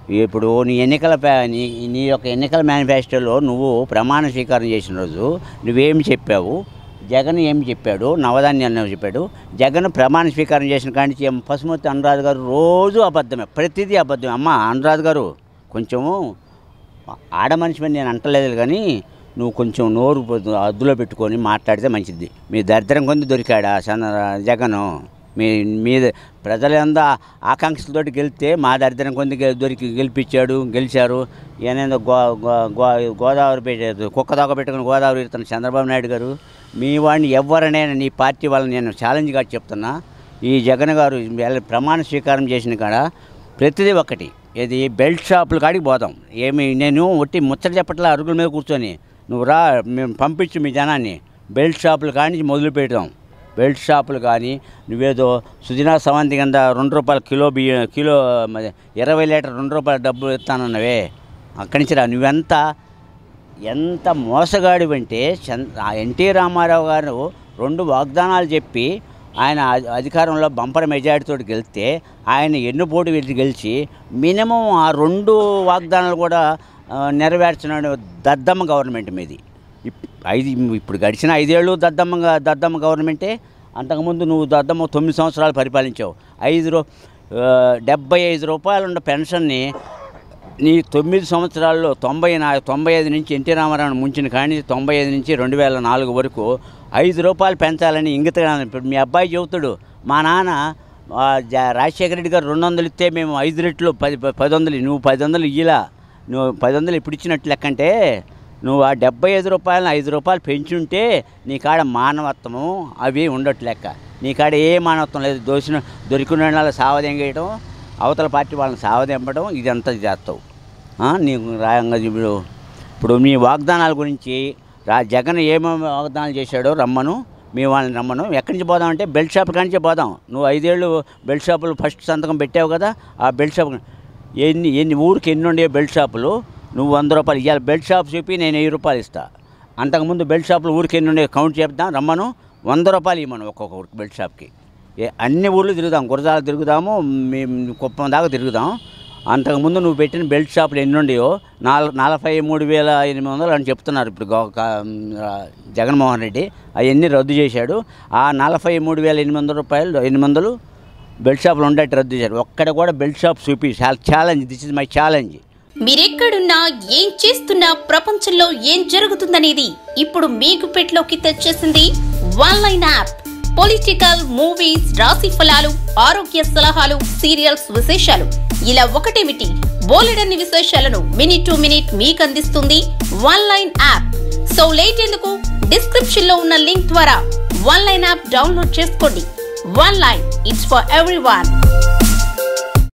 ఇప్పుడు నీ ఎన్నికల పే- నీ నీ యొక్క ఎన్నికల మేనిఫెస్టోలో నువ్వు ప్రమాణ స్వీకారం చేసిన రోజు నువ్వేమి చెప్పావు జగన్ ఏమి చెప్పాడు నవధాన్యాన్ని ఏమి చెప్పాడు జగన్ ప్రమాణ స్వీకారం చేసిన కాడి నుంచి ఏం పసుమతి అనురాధ గారు రోజు అబద్ధమే ప్రతిదీ అబద్ధమే అమ్మ అనురాధ గారు కొంచెము ఆడ మనిషి మీద నేను అంటలేదు కానీ నువ్వు కొంచెం నోరు పొద్దు- అద్దులో పెట్టుకొని మాట్లాడితే మంచిది మీ దరిద్రం కొంది దొరికాడా చంద్ర జగను మీ మీద ప్రజలంతా ఆకాంక్షలతోటి గెలిస్తే మా దరిద్రం కొంది గె- దొరికి గెలిపించాడు గెలిచారు ఏనేందో గో గో- గో గోదావరి పెట్టారు కుక్క దాకా పెట్టుకుని గోదావరి ఇస్తున్న చంద్రబాబు నాయుడు గారు మీ వాడిని ఎవరినైనా నీ పార్టీ వాళ్ళని నేను ఛాలెంజ్గా చెప్తున్నా ఈ జగన్ గారు వీళ్ళ ప్రమాణ స్వీకారం చేసిన కాడ ప్రతిదీ ఒక్కటి ఇది బెల్ట్ షాపుల కాడికి పోదాం ఏమి నేను ఒట్టి ముచ్చట చెప్పట్లా అరుగుల మీద కూర్చొని నువ్వు రా మేము పంపించు మీ జనాన్ని బెల్ట్ షాపుల కాడి నుంచి మొదలు పెడదాం బెల్ట్ షాపులు కానీ నువ్వేదో సుజనా సవంతి కింద రెండు రూపాయల కిలో బియ్యం కిలో మరి ఇరవై లీటర్ రెండు రూపాయల డబ్బులు ఇస్తానన్నవే అక్కడి నుంచి రా నువ్వెంత ఎంత మోసగాడివంటే చంద్ ఆ ఎన్టీ రామారావు గారు రెండు వాగ్దానాలు చెప్పి ఆయన అధి- అధికారంలో బంపర్ మెజారిటీతో గెలిస్తే ఆయన ఎన్నుపోటు వెళ్ళి గెలిచి మినిమం ఆ రెండు వాగ్దానాలు కూడా ఆ, నెరవేర్చిన దద్దమ్మ గవర్నమెంట్ మీది ఇప్- ఐదు ఇప్పుడు గడిచిన ఐదేళ్ళు దద్దమ్మ దద్దమ్మ గవర్నమెంటే అంతకుముందు నువ్వు దద్దమ్మ తొమ్మిది సంవత్సరాలు పరిపాలించావు ఐదు రూ ఆ, డెబ్బై ఐదు రూపాయలు ఉన్న పెన్షన్ని నీ తొమ్మిది సంవత్సరాల్లో తొంభై నా తొంభై ఐదు నుంచి ఎన్టీ రామారావు ముంచిన కానీ తొంభై ఐదు నుంచి రెండు వేల నాలుగు వరకు ఐదు రూపాయలు పెంచాలని ఇంగితగాను ఇప్పుడు మీ అబ్బాయి చెబుతాడు మా నాన్న ఆ, జా- రాజశేఖర రెడ్డి గారు రెండు వందలు ఇస్తే మేము ఐదు రెట్లు పది పది వందలు నువ్వు పది వందలు ఇయ్యలా నువ్వు పది వందలు ఇప్పుడు ఇచ్చినట్టు లెక్కంటే నువ్వు ఆ డెబ్బై ఐదు రూపాయలను ఐదు రూపాయలు పెంచుంటే నీ కాడ మానవత్వము అవి ఉండట్టు లెక్క నీ కాడ ఏ మానవత్వం లేదు దోసిన దొరికిన వాళ్ళ సావదెంగేయటం అవతల పార్టీ వాళ్ళని సావదెంపడం ఇదంతా చేస్తావు ఆ, నీకు రాయంగా ఇప్పుడు ఇప్పుడు మీ వాగ్దానాల గురించి రా జగన్ ఏమేమి వాగ్దానాలు చేశాడో రమ్మను మీ వాళ్ళని రమ్మను ఎక్కడి నుంచి పోదామంటే బెల్ట్ షాప్ కానించే పోదాం నువ్వు ఐదేళ్ళు బెల్ట్ షాపులు ఫస్ట్ సంతకం పెట్టావు కదా ఆ బెల్ట్ షాప్ ఎన్ని ఎన్ని ఊరికి ఎన్ని ఉండే బెల్ట్ షాపులు నువ్వు వంద రూపాయలు ఇవ్వాలి బెల్ట్ షాప్ చూపి నేను వెయ్యి రూపాయలు ఇస్తా అంతకుముందు బెల్ట్ షాపులు ఊరికి ఎన్ని ఉండే కౌంట్ చెప్తాం రమ్మను వంద రూపాయలు ఇవ్వమను ఒక్కొక్క ఊరికి బెల్ట్ షాప్కి ఏ అన్ని ఊర్లు తిరుగుదాం గురజాల తిరుగుదాము మేము కుప్పం దాకా తిరుగుదాం అంతకుముందు నువ్వు పెట్టిన బెల్ట్ షాపులు ఎన్ని ఉండేవో నాలుగు నలభై మూడు వేల ఎనిమిది వందలు అని చెప్తున్నారు ఇప్పుడు గో- కా- ఆ, జగన్మోహన్ రెడ్డి అవన్నీ రద్దు చేశాడు ఆ నలభై మూడు వేల ఎనిమిది వందల రూపాయలు ఎనిమిది వందలు బెల్ట్ షాపులు ఉండేట్టు రద్దు చేశారు ఒక్కడ కూడా బెల్ట్ షాప్ చూపి challenge this is my challenge మీరెక్కడున్నా ఏం చేస్తున్నా ప్రపంచంలో ఏం జరుగుతుందనేది ఇప్పుడు మీకు పెట్లోకి తెచ్చేసింది one line app political movies రాశి ఫలాలు ఆరోగ్య సలహాలు సీరియల్స్ విశేషాలు ఇలా ఒకటేమిటి బోలెడన్ని విశేషాలను మినిట్ టు మినిట్ మీకు అందిస్తుంది one line app so late ఎందుకు డిస్క్రిప్షన్ లో ఉన్న లింక్ ద్వారా వన్ లైన్ యాప్ డౌన్లోడ్ చేసుకోండి one line it's for every